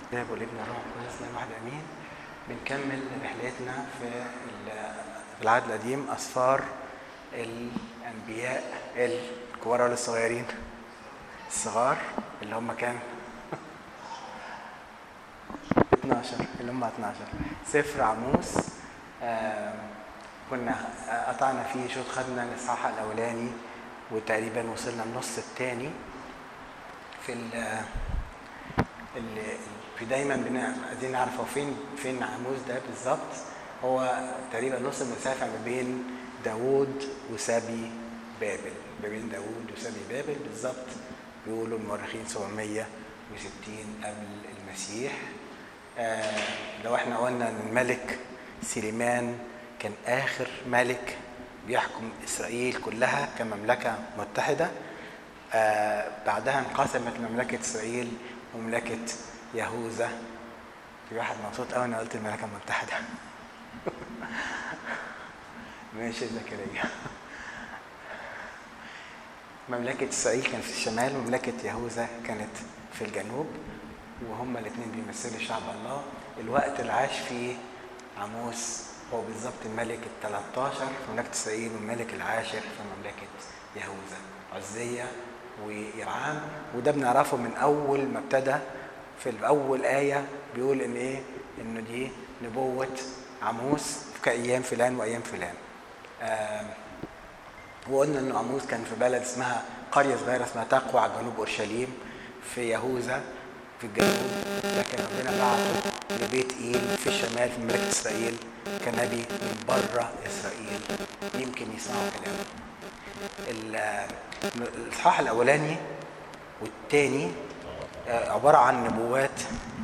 الاب والابن والروح القدس من واحد امين بنكمل رحلتنا في ال- في العهد القديم اسفار الانبياء الكبار ولا الصغيرين الصغار اللي هم كام 12 اللي هم 12 سفر عموس آم، كنا قطعنا فيه شوط خدنا الاصحاح الاولاني وتقريبا وصلنا النص الثاني في ال ال- في دايما بن- عايزين نعرف هو فين فين عموس ده بالظبط هو تقريبا نص المسافه ما بين داوود وسبي بابل ما بين داوود وسبي بابل بالظبط بيقولوا المؤرخين 760 قبل المسيح آه لو احنا قلنا ان الملك سليمان كان اخر ملك بيحكم اسرائيل كلها كمملكه متحده آه بعدها انقسمت مملكه اسرائيل ومملكه يهوذا في واحد مبسوط قوي انا قلت المملكه المتحده ماشي يا زكريا مملكة إسرائيل كانت في الشمال ومملكة يهوذا كانت في الجنوب وهما الاثنين بيمثلوا شعب الله الوقت اللي عاش فيه عموس هو بالظبط الملك ال 13 في مملكة إسرائيل والملك العاشر في مملكة يهوذا عزية ويرعام وده بنعرفه من أول ما ابتدى في أول آية بيقول إن إيه؟ إنه دي نبوة عموس في أيام فلان وأيام فلان. آم، وقلنا ان عموس كان في بلد اسمها قريه صغيره اسمها تقوى على جنوب اورشليم في يهوذا في الجنوب لكن ربنا بعته لبيت ايل في الشمال في مملكه اسرائيل كنبي من بره اسرائيل يمكن يسمعوا كلامه. ال- الاصحاح الاولاني والثاني عباره عن نبوات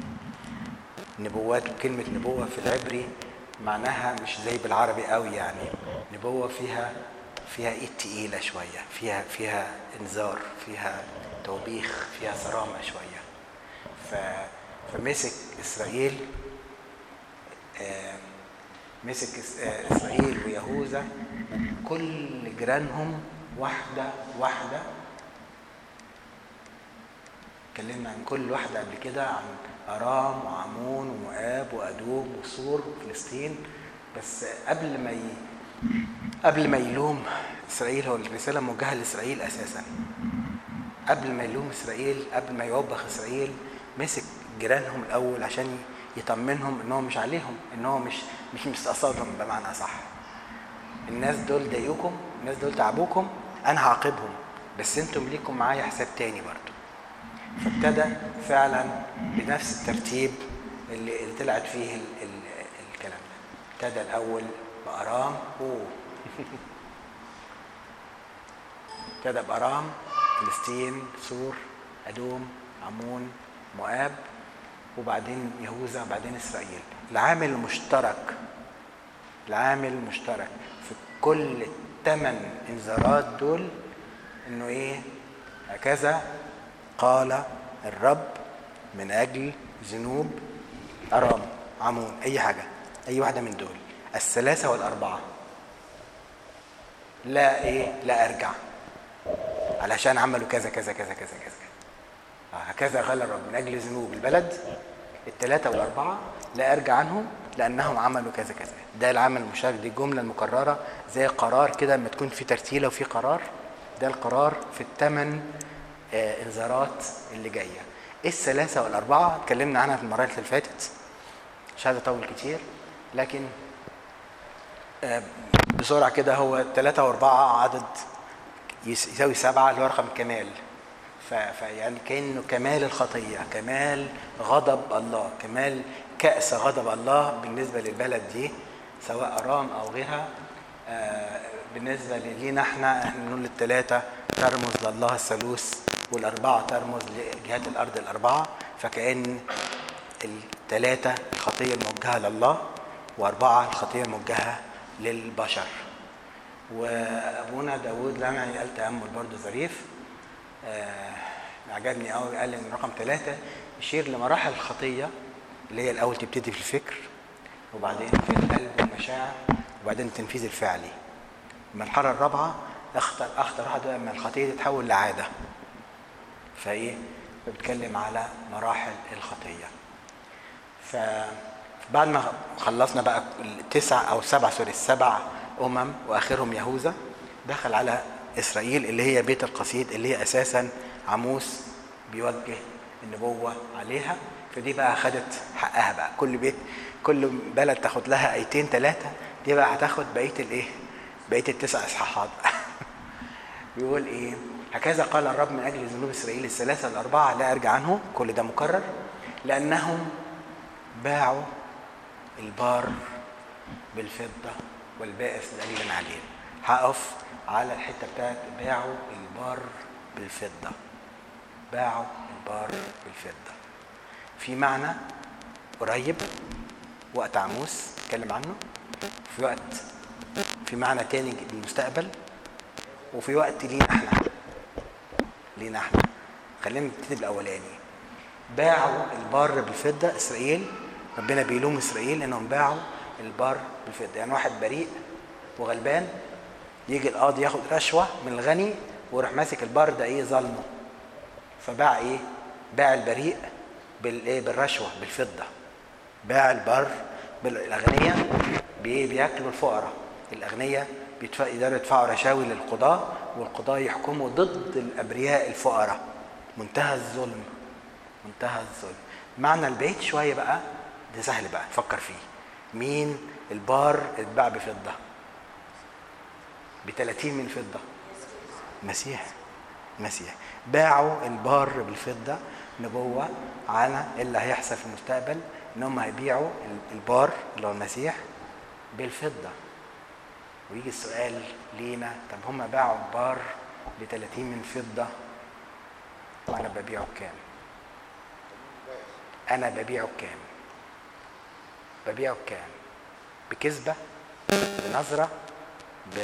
نبوات وكلمة نبوة في العبري معناها مش زي بالعربي قوي يعني نبوة فيها فيها ايد تقيلة شوية فيها فيها انذار فيها توبيخ فيها صرامة شوية ف فمسك اسرائيل آه، مسك إس- آه، اسرائيل ويهوذا كل جيرانهم واحدة واحدة اتكلمنا عن كل واحدة قبل كده عن أرام وعمون ومؤاب وأدوم وسور وفلسطين بس قبل ما ي... قبل ما يلوم إسرائيل هو الرسالة موجهة لإسرائيل أساسا قبل ما يلوم إسرائيل قبل ما يوبخ إسرائيل مسك جيرانهم الأول عشان يطمنهم إن هو مش عليهم إن هو مش مش مستقصدهم بمعنى أصح الناس دول ضايقوكم الناس دول تعبوكم أنا هعاقبهم بس أنتم ليكم معايا حساب تاني برضه فابتدى فعلا بنفس الترتيب اللي, اللي طلعت فيه ال ال الكلام ده ابتدى الاول بارام اوه ابتدى بارام فلسطين سور ادوم عمون مؤاب وبعدين يهوذا وبعدين اسرائيل العامل المشترك العامل المشترك في كل الثمان انذارات دول انه ايه هكذا قال الرب من اجل ذنوب ارام عمون اي حاجه اي واحده من دول الثلاثه والاربعه لا ايه لا ارجع علشان عملوا كذا كذا كذا كذا كذا آه، هكذا قال الرب من اجل ذنوب البلد الثلاثه والاربعه لا ارجع عنهم لانهم عملوا كذا كذا ده العمل المشترك دي الجمله المكرره زي قرار كده لما تكون في ترتيله وفي قرار ده القرار في الثمان آه، انذارات اللي جايه ايه الثلاثه والاربعه اتكلمنا عنها في المرات اللي فاتت مش عايز اطول كتير لكن آه، بسرعه كده هو ثلاثه واربعه عدد يس- يساوي سبعه اللي هو رقم كمال ف- فيعني كانه كمال الخطيه كمال غضب الله كمال كأس غضب الله بالنسبه للبلد دي سواء ارام او غيرها آه، بالنسبه لينا احنا احنا نقول الثلاثه ترمز لله الثالوث والاربعه ترمز لجهات الارض الاربعه فكأن الثلاثه الخطيه الموجهه لله واربعه الخطيه الموجهه للبشر وابونا داود لمعي قال تامل برضه ظريف آه عجبني قوي قال ان رقم ثلاثة يشير لمراحل الخطية اللي هي الأول تبتدي في الفكر وبعدين في القلب والمشاعر وبعدين التنفيذ الفعلي المرحلة الرابعة أخطر أخطر واحدة لما الخطية تتحول لعادة فإيه؟ بتكلم على مراحل الخطية فبعد ما خلصنا بقى التسع او سبع سوري السبع امم واخرهم يهوذا دخل على اسرائيل اللي هي بيت القصيد اللي هي اساسا عموس بيوجه النبوه عليها فدي بقى خدت حقها بقى كل بيت كل بلد تاخد لها ايتين ثلاثه دي بقى هتاخد بقيه الايه بقيه التسع اصحاحات بيقول ايه هكذا قال الرب من اجل ذنوب اسرائيل الثلاثه الاربعه لا ارجع عنهم كل ده مكرر لانهم باعوا البار بالفضه والبائس لاجل عليه هقف على الحته بتاعت باعوا البار بالفضه باعوا البار بالفضه في معنى قريب وقت عموس اتكلم عنه في وقت في معنى تاني للمستقبل وفي وقت لينا احنا لينا احنا خلينا نبتدي بالاولاني باعوا البار بالفضه اسرائيل ربنا بيلوم اسرائيل انهم باعوا البار بالفضه يعني واحد بريء وغلبان يجي القاضي ياخد رشوه من الغني ويروح ماسك البار ده ايه ظلمه فباع ايه باع البريء بالايه بالرشوه بالفضه باع البر بالاغنياء بياكلوا الفقراء الاغنياء يقدروا يدفعوا رشاوي للقضاة والقضاة يحكموا ضد الأبرياء الفقراء منتهى الظلم منتهى الظلم معنى البيت شوية بقى ده سهل بقى نفكر فيه مين البار اتباع بفضة ب 30 من فضة المسيح المسيح باعوا البار بالفضة نبوة على اللي هيحصل في المستقبل ان هم هيبيعوا البار اللي هو المسيح بالفضة ويجي السؤال لينا طب هم باعوا البار ب 30 من فضة وانا ببيعه بكام؟ انا ببيعه بكام؟ ببيعه بكام؟ بكذبة بنظرة ب...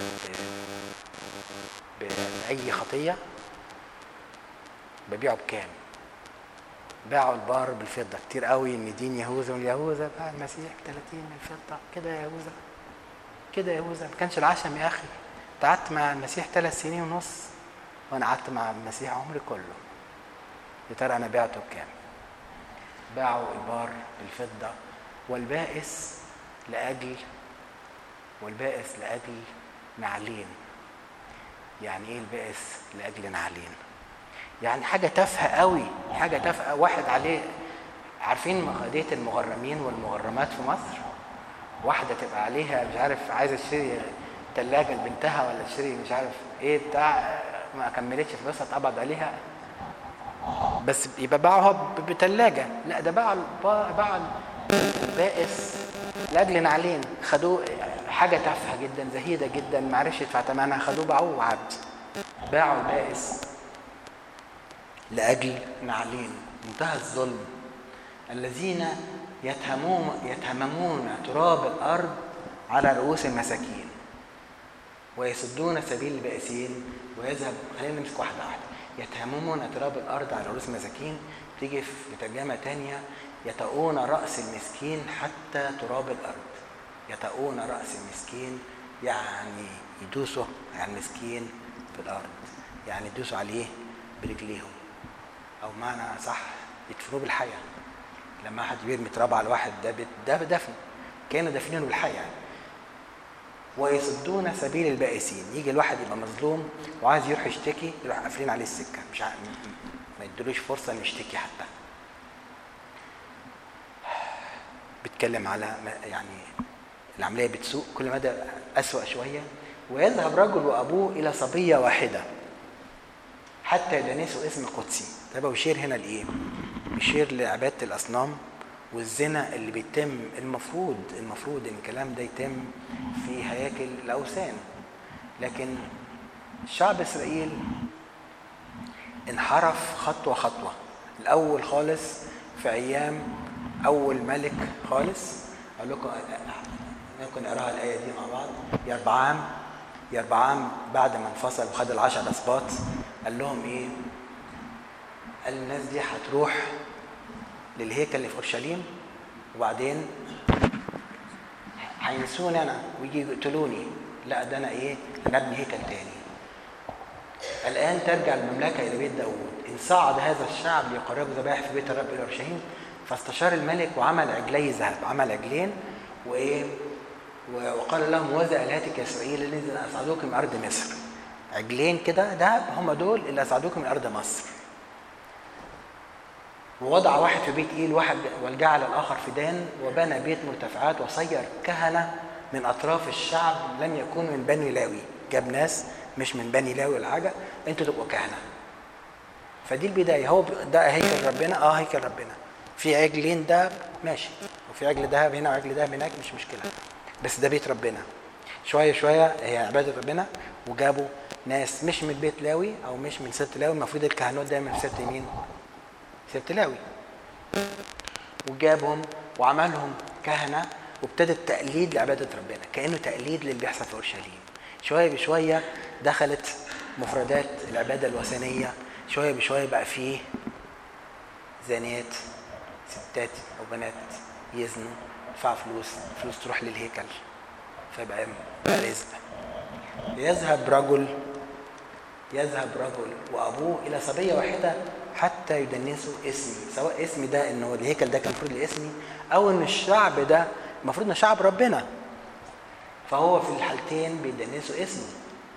ب... بأي خطية ببيعه بكام؟ باعوا البار بالفضة كتير قوي ان دين يهوذا واليهوذا باع المسيح ب 30 من الفضة كده يا يهوذا كده يا يهوذا ما كانش العشم يا اخي انت قعدت مع المسيح ثلاث سنين ونص وانا قعدت مع المسيح عمري كله يا ترى انا بعته بكام باعوا البار بالفضة والبائس لأجل والبائس لأجل نعلين يعني ايه البائس لأجل نعلين يعني حاجة تافهة قوي حاجة تافهة واحد عليه عارفين قضية المغرمين والمغرمات في مصر واحدة تبقى عليها مش عارف عايزة تشتري تلاجة لبنتها ولا تشتري مش عارف ايه بتاع ما كملتش فلوسها اتقبض عليها بس يبقى باعوها بتلاجة لا ده باعوا باعوا البائس لاجل نعلين خدوه حاجة تافهة جدا زهيدة جدا ما عرفش يدفع ثمنها خدوه باعوه عبد باعوا البائس لأجل نعلين منتهى الظلم الذين يتهمون يتهممون تراب الأرض على رؤوس المساكين ويسدون سبيل البائسين ويذهب خلينا نمسك واحدة واحدة يتهممون تراب الأرض على رؤوس المساكين تيجي في ترجمة تانية يطؤون رأس المسكين حتى تراب الأرض يطؤون رأس المسكين يعني يدوسوا على المسكين في الأرض يعني يدوسوا عليه برجليهم او معنى صح يدفنوه بالحياه لما حد بيرمي تراب على واحد ده ده دفن كانوا دافنينه بالحياه يعني. ويصدون سبيل البائسين يجي الواحد يبقى مظلوم وعايز يروح يشتكي يروح قافلين عليه السكه مش ع... ما يدلوش فرصه انه يشتكي حتى بيتكلم على يعني العمليه بتسوء كل مدى اسوأ شويه ويذهب رجل وابوه الى صبيه واحده حتى يدنسوا اسم قدسي ده بيشير هنا لايه؟ بيشير لعباده الاصنام والزنا اللي بيتم المفروض المفروض ان الكلام ده يتم في هياكل الاوثان لكن شعب اسرائيل انحرف خطوه خطوه الاول خالص في ايام اول ملك خالص اقول لكم ممكن نقراها الايه دي مع بعض يربعام يربعام بعد ما انفصل وخد العشر اسباط قال لهم ايه قال الناس دي هتروح للهيكل اللي في اورشليم وبعدين هينسوني انا ويجي يقتلوني لا ده انا ايه نبني هيكل تاني الان ترجع المملكه الى بيت داوود ان صعد هذا الشعب ليقربوا ذبائح في بيت الرب الى اورشليم فاستشار الملك وعمل عجلي ذهب عمل عجلين وايه وقال لهم وذا الهتك يا اسرائيل الذين اسعدوكم من ارض مصر عجلين كده ذهب هم دول اللي اسعدوكم من ارض مصر ووضع واحد في بيت ايل واحد والجعل الاخر في دان وبنى بيت مرتفعات وصير كهنه من اطراف الشعب لم يكونوا من بني لاوي جاب ناس مش من بني لاوي ولا حاجه انتوا تبقوا كهنه فدي البدايه هو ده هيكل ربنا اه هيكل ربنا في عجلين دهب ماشي وفي عجل دهب هنا وعجل دهب هناك مش مشكله بس ده بيت ربنا شويه شويه هي عباده ربنا وجابوا ناس مش من بيت لاوي او مش من ست لاوي المفروض الكهنوت دايما في ست مين؟ ست لاوي وجابهم وعملهم كهنه وابتدى التقليد لعباده ربنا كانه تقليد للي بيحصل في اورشليم شويه بشويه دخلت مفردات العباده الوثنيه شويه بشويه بقى فيه زانيات ستات او بنات يزنوا يدفعوا فلوس فلوس تروح للهيكل فيبقى بقى رزق يذهب رجل يذهب رجل وابوه الى صبيه واحده حتى يدنسوا اسمي سواء اسمي ده انه الهيكل ده كان المفروض لاسمي او ان الشعب ده المفروض انه شعب ربنا فهو في الحالتين بيدنسوا اسمه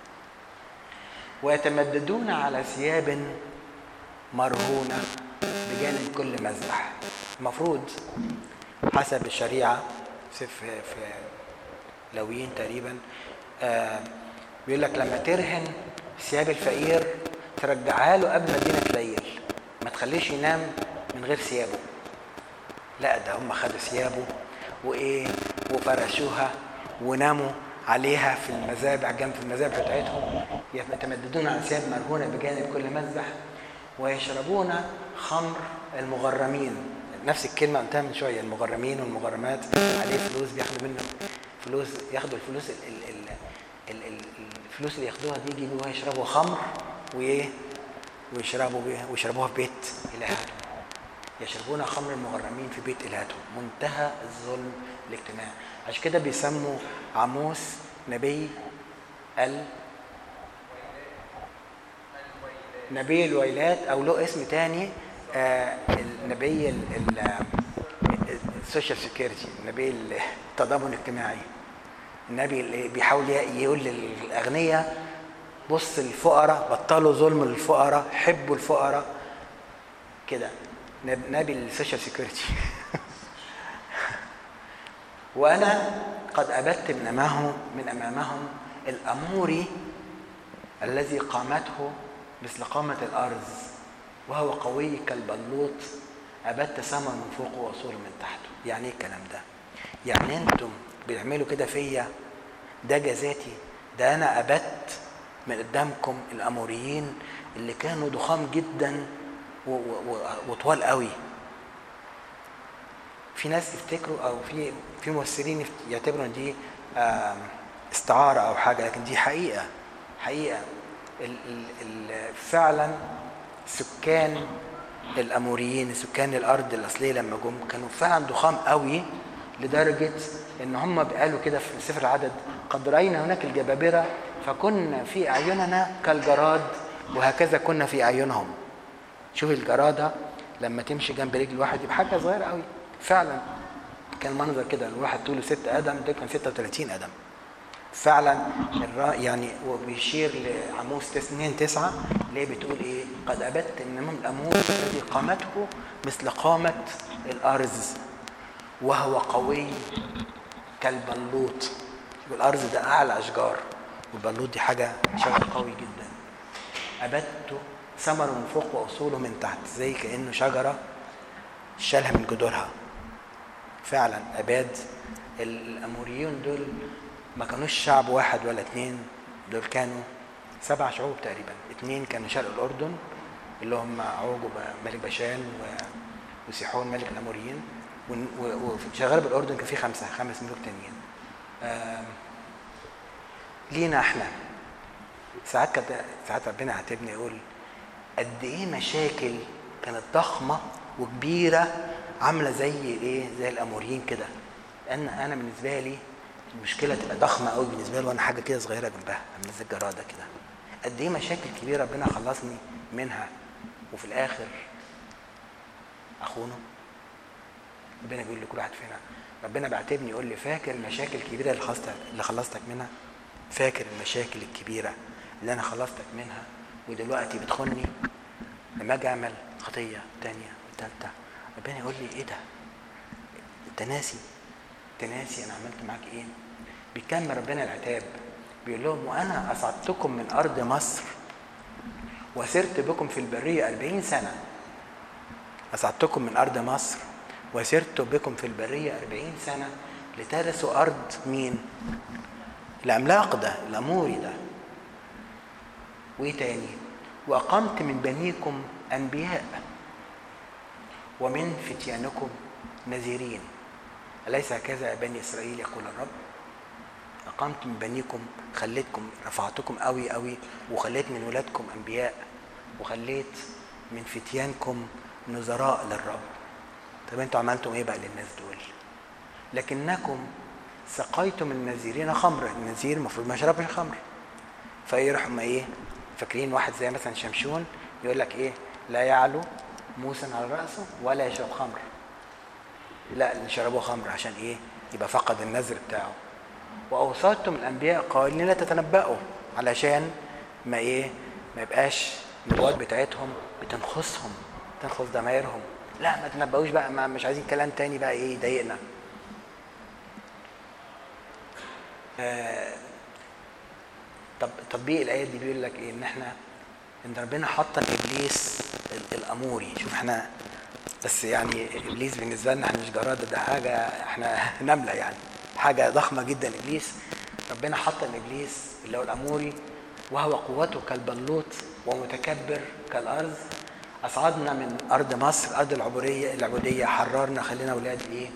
ويتمددون على ثياب مرهونه بجانب كل مذبح المفروض حسب الشريعه في في لويين تقريبا آه بيقول لك لما ترهن ثياب الفقير ترجعها له قبل ما الدنيا تليل ما تخليش ينام من غير ثيابه لا ده هم خدوا ثيابه وايه وفرشوها وناموا عليها في المذابح جنب المذابح بتاعتهم يتمددون على ثياب مرهونه بجانب كل مذبح ويشربون خمر المغرمين نفس الكلمه قلتها من شويه المغرمين والمغرمات عليه فلوس بياخدوا منه فلوس ياخدوا الفلوس ال ال ال ال الفلوس اللي ياخدوها دي يجيبوها يشربوا خمر وايه ويشربوا بيها ويشربوها في بيت الهاتهم يشربون خمر المغرمين في بيت الهاتهم منتهى الظلم الاجتماعي عشان كده بيسموا عموس نبي ال نبي الويلات او له اسم تاني آه النبي السوشيال سيكيورتي نبي التضامن الاجتماعي النبي اللي بيحاول يقول للاغنياء بص الفقراء بطلوا ظلم للفقراء حبوا الفقراء كده نبي السوشيال سيكيورتي وانا قد ابت من امامهم من امامهم الاموري الذي قامته مثل قامة الأرض وهو قوي كالبلوط أبت سما من فوق وصول من تحته يعني ايه الكلام ده يعني انتم بيعملوا كده فيا ده جزاتي ده انا ابت من قدامكم الاموريين اللي كانوا ضخام جدا وطوال قوي في ناس يفتكروا او في في ممثلين يعتبروا ان دي استعاره او حاجه لكن دي حقيقه حقيقه ال ال فعلا سكان الاموريين سكان الارض الاصليه لما جم كانوا فعلا ضخام قوي لدرجه ان هم قالوا كده في سفر العدد قد راينا هناك الجبابره فكنا في اعيننا كالجراد وهكذا كنا في اعينهم شوف الجراده لما تمشي جنب رجل واحد يبقى حاجه صغيره قوي فعلا كان منظر كده الواحد طوله 6 قدم ده كان 36 قدم فعلا يعني وبيشير لعموس 2 9 اللي بتقول ايه قد ابت من الامور الذي قامته مثل قامه الارز وهو قوي كالبلوط والارز ده اعلى اشجار والبلوط دي حاجه شجر قوي جدا ابته ثمر من فوق واصوله من تحت زي كانه شجره شالها من جذورها فعلا اباد الاموريون دول ما كانوش شعب واحد ولا اتنين دول كانوا سبع شعوب تقريبا اتنين كانوا شرق الاردن اللي هم عوج ملك بشان و... وسيحون ملك الاموريين وفي غرب الاردن كان في خمسه خمس ملوك تانيين لينا احنا ساعات كده ساعات ربنا عاتبني يقول قد ايه مشاكل كانت ضخمه وكبيره عامله زي ايه زي الاموريين كده لان انا بالنسبه لي المشكله تبقى ضخمه قوي بالنسبه له وانا حاجه كده صغيره جنبها عامله زي الجراده كده قد ايه مشاكل كبيره ربنا خلصني منها وفي الاخر اخونه ربنا بيقول لكل واحد فينا ربنا بعتبني يقول لي فاكر المشاكل الكبيره اللي خلصتك اللي خلصتك منها فاكر المشاكل الكبيره اللي انا خلصتك منها ودلوقتي بتخني لما اجي اعمل خطيه تانية وتالتة ربنا يقول لي ايه ده انت ناسي انت ناسي انا عملت معاك ايه بيكمل ربنا العتاب بيقول لهم وانا اصعدتكم من ارض مصر وسرت بكم في البريه أربعين سنه اصعدتكم من ارض مصر وسرت بكم في البريه أربعين سنه لترثوا ارض مين العملاق ده الاموري ده وايه تاني واقمت من بنيكم انبياء ومن فتيانكم نذيرين أليس هكذا يا بني إسرائيل يقول الرب أقمت من بنيكم خليتكم رفعتكم قوي قوي وخليت من ولادكم أنبياء وخليت من فتيانكم نذراء للرب طب انتوا عملتم ايه بقى للناس دول لكنكم سقيتم النذيرين خمرا النذير المفروض ما يشربش خمر فيروحوا ايه فاكرين واحد زي مثلا شمشون يقول لك ايه لا يعلو موسى على راسه ولا يشرب خمر لا اللي شربوا خمر عشان ايه يبقى فقد النذر بتاعه واوصيتم الانبياء قائلين لا تتنبأوا علشان ما ايه ما يبقاش النبوات بتاعتهم بتنخصهم تنخص ضمايرهم لا ما تنبأوش بقى ما مش عايزين كلام تاني بقى ايه يضايقنا آه طب تطبيق الايات دي بيقول لك ايه ان احنا ان ربنا حط ابليس الاموري شوف احنا بس يعني ابليس بالنسبه لنا احنا مش جراده ده حاجه احنا نمله يعني حاجه ضخمه جدا ابليس ربنا حط ابليس اللي هو الاموري وهو قوته كالبلوط ومتكبر كالارض اصعدنا من ارض مصر ارض العبوديه العبوديه حررنا خلينا اولاد ايه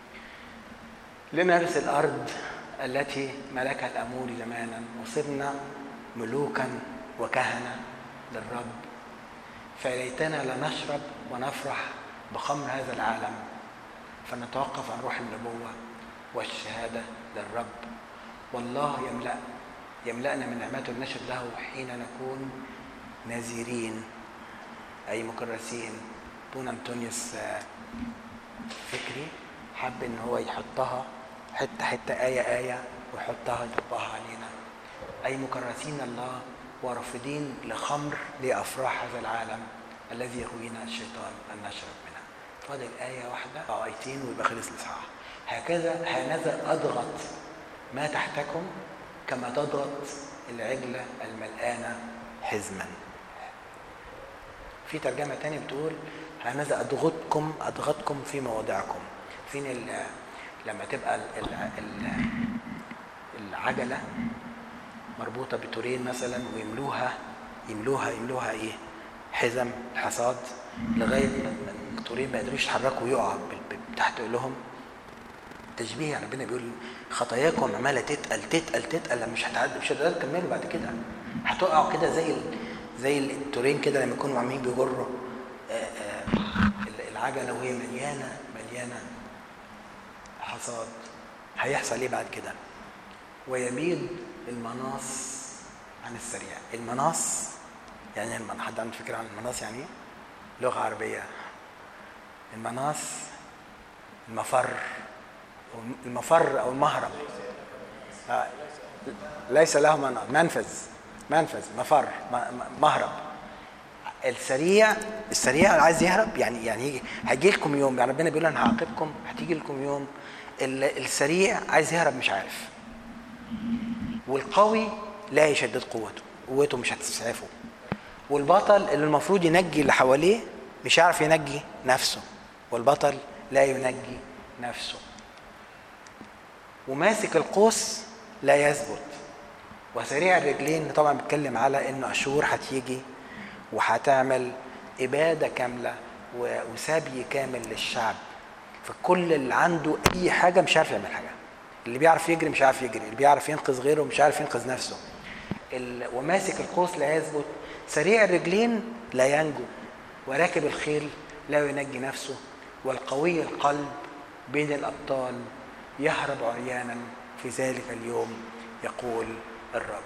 لنرث الارض التي ملكها الاموري زمانا وصرنا ملوكا وكهنه للرب فليتنا لنشرب ونفرح بخمر هذا العالم فنتوقف عن روح النبوة والشهادة للرب والله يملأ يملأنا من نعمته النشر له حين نكون نذيرين أي مكرسين بون أنطونيوس فكري حب إن هو يحطها حتة حتة آية آية ويحطها يطبقها علينا أي مكرسين الله ورافضين لخمر لأفراح هذا العالم الذي يهوينا الشيطان أن نشرب منها فاضل آية واحدة أو آيتين ويبقى خلص الإصحاح هكذا هنذا أضغط ما تحتكم كما تضغط العجلة الملآنة حزما في ترجمة تانية بتقول هنذا أضغطكم أضغطكم في مواضعكم فين ال لما تبقى ال ال العجلة مربوطة بتورين مثلا ويملوها يملوها يملوها ايه حزم حصاد لغاية ما التورين ما يقدروش يتحركوا ويقعوا تحت لهم تشبيه يعني ربنا بيقول خطاياكم عماله تتقل تتقل تتقل مش هتعدوا مش هتقدروا تكملوا بعد كده هتقعوا كده زي زي التورين كده لما يكونوا عاملين بيجروا العجله وهي مليانه مليانه حصاد هيحصل ايه بعد كده ويميل المناص عن السريع المناص يعني المن... حد عنده فكره عن المناص يعني ايه لغه عربيه المناص المفر المفر او المهرب آه. ليس له منفذ منفذ مفر مهرب السريع السريع عايز يهرب يعني يعني يجي هيجي لكم يوم يعني ربنا بيقول انا هعاقبكم هتيجي لكم يوم السريع عايز يهرب مش عارف والقوي لا يشدد قوته قوته مش هتسعفه والبطل اللي المفروض ينجي اللي حواليه مش هيعرف ينجي نفسه والبطل لا ينجي نفسه وماسك القوس لا يثبت وسريع الرجلين طبعا بيتكلم على انه اشور هتيجي وهتعمل اباده كامله وسبي كامل للشعب فكل اللي عنده اي حاجه مش عارف يعمل حاجه اللي بيعرف يجري مش عارف يجري اللي بيعرف ينقذ غيره مش عارف ينقذ نفسه وماسك القوس لا يثبت سريع الرجلين لا ينجو وراكب الخيل لا ينجي نفسه والقوي القلب بين الابطال يهرب عريانا في ذلك اليوم يقول الرب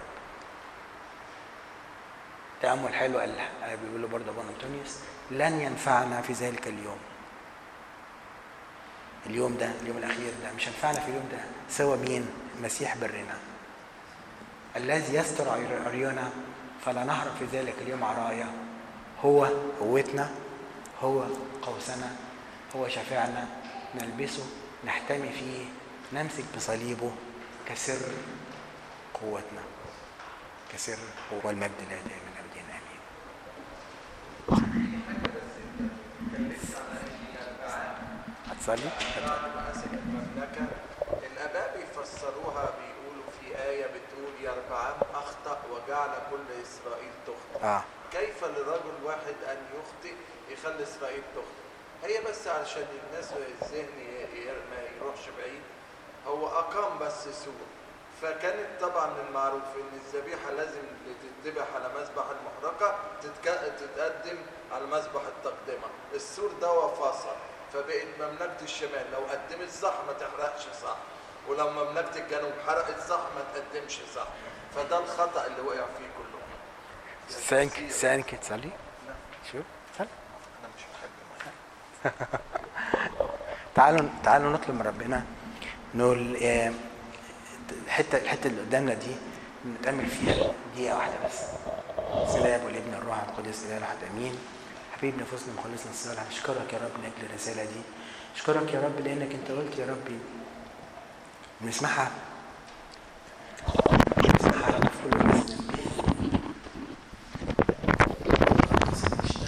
تأمل حلو قال بيقول له برضه ابونا انطونيوس لن ينفعنا في ذلك اليوم اليوم ده اليوم الاخير ده مش هينفعنا في اليوم ده سوى مين المسيح برنا الذي يستر عرينا فلا نهرب في ذلك اليوم عرايا هو قوتنا هو قوسنا هو شفيعنا نلبسه نحتمي فيه نمسك بصليبه كسر قوتنا كسر والمجد لا دائما ابدا امين هتصلي؟ الاباء بيفسروها بيقولوا في ايه بتقول يربعام اخطا وجعل كل اسرائيل تخطئ اه كيف لرجل واحد ان يخطئ يخلي اسرائيل تخطئ هي بس علشان الناس الذهن ي- ي- ما يروحش بعيد هو اقام بس سور فكانت طبعا المعروف ان الذبيحه لازم تتذبح على مذبح المحرقه تتك- تتقدم على مذبح التقدمه السور ده وفصل فبقت مملكه الشمال لو قدمت صح ما تحرقش صح ولو مملكه الجنوب حرقت صح ما تقدمش صح فده الخطا اللي وقع فيه كلهم سانك سانك تصلي؟ شوف صلي انا مش بحب تعالوا تعالوا نطلب من ربنا نقول آه، الحته الحته اللي قدامنا دي نتامل فيها دقيقه واحده بس بسم الله والابن الروح القدس الاله الاحد امين حبيب نفوسنا مخلصنا الصالح اشكرك يا رب لاجل الرساله دي اشكرك يا رب لانك انت قلت يا ربي بنسمعها